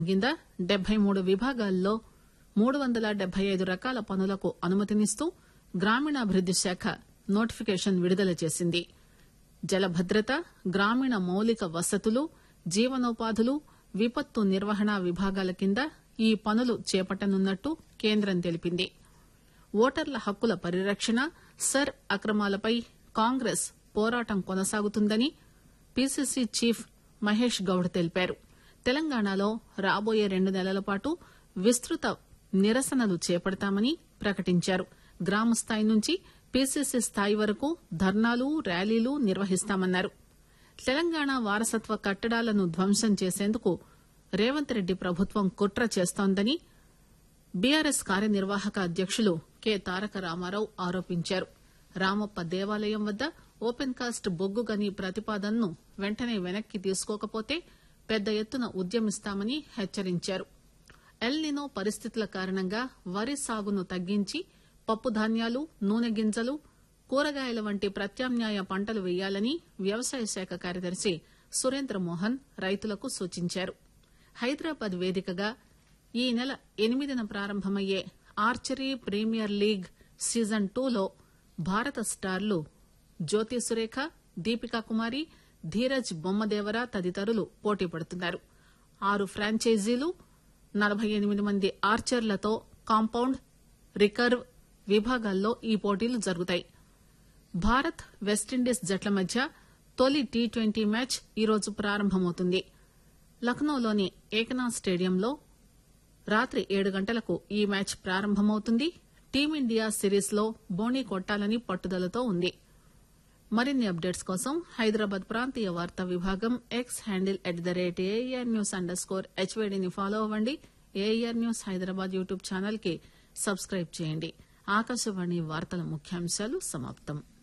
కింద డెబ్బై మూడు విభాగాల్లో మూడు వందల డెబ్బై ఐదు రకాల పనులకు అనుమతినిస్తూ గ్రామీణాభివృద్ది శాఖ నోటిఫికేషన్ విడుదల చేసింది జలభద్రత గ్రామీణ మౌలిక వసతులు జీవనోపాధులు విపత్తు నిర్వహణ విభాగాల కింద ఈ పనులు చేపట్టనున్నట్టు కేంద్రం తెలిపింది ఓటర్ల హక్కుల పరిరక్షణ సర్ అక్రమాలపై కాంగ్రెస్ పోరాటం కొనసాగుతుందని పీసీసీ చీఫ్ మహేష్ గౌడ్ తెలిపారు తెలంగాణలో రాబోయే రెండు నెలల పాటు విస్తృత నిరసనలు చేపడతామని ప్రకటించారు గ్రామ స్థాయి నుంచి పీసీసీ స్థాయి వరకు ధర్నాలు ర్యాలీలు నిర్వహిస్తామన్నారు తెలంగాణ వారసత్వ కట్టడాలను ధ్వంసం చేసేందుకు రేవంత్ రెడ్డి ప్రభుత్వం కుట్ర చేస్తోందని బీఆర్ఎస్ కార్యనిర్వాహక అధ్యకులు కె తారక రామారావు ఆరోపించారు రామప్ప దేవాలయం వద్ద ఓపెన్ కాస్ట్ బొగ్గు గని ప్రతిపాదనను వెంటనే వెనక్కి తీసుకోకపోతే పెద్ద ఎత్తున ఉద్యమిస్తామని హెచ్చరించారు ఎల్నినో పరిస్థితుల కారణంగా వరి సాగును తగ్గించి పప్పు ధాన్యాలు నూనె గింజలు కూరగాయల వంటి ప్రత్యామ్నాయ పంటలు వేయాలని వ్యవసాయ శాఖ కార్యదర్శి సురేంద్ర మోహన్ రైతులకు సూచించారు హైదరాబాద్ వేదికగా ఈ నెల ఎనిమిదిన ప్రారంభమయ్యే ఆర్చరీ ప్రీమియర్ లీగ్ సీజన్ టూలో భారత స్టార్లు జ్యోతి సురేఖ దీపికా కుమారి ధీరజ్ బొమ్మదేవర తదితరులు పోటీ పడుతున్నారు ఆరు ఫ్రాంచైజీలు నలభై ఎనిమిది మంది ఆర్చర్లతో కాంపౌండ్ రికర్వ్ విభాగాల్లో ఈ పోటీలు జరుగుతాయి భారత్ వెస్టిండీస్ జట్ల మధ్య తొలి టీ ట్వంటీ మ్యాచ్ ఈరోజు ప్రారంభమవుతుంది లక్నోలోని ఏకనాథ్ స్టేడియంలో రాత్రి ఏడు గంటలకు ఈ మ్యాచ్ ప్రారంభమవుతుంది టీమిండియా సిరీస్ లో బోణీ కొట్టాలని పట్టుదలతో ఉంది మరిన్ని అప్డేట్స్ కోసం హైదరాబాద్ ప్రాంతీయ వార్తా విభాగం X handle at the rate AR news underscore స్కోర్ హెచ్వేడిని ఫాలో అవ్వండి AR news Hyderabad YouTube channel కి సబ్స్క్రైబ్ చేయండి ఆకాశవాణి వార్తల ముఖ్యాంశాలు సమాప్తం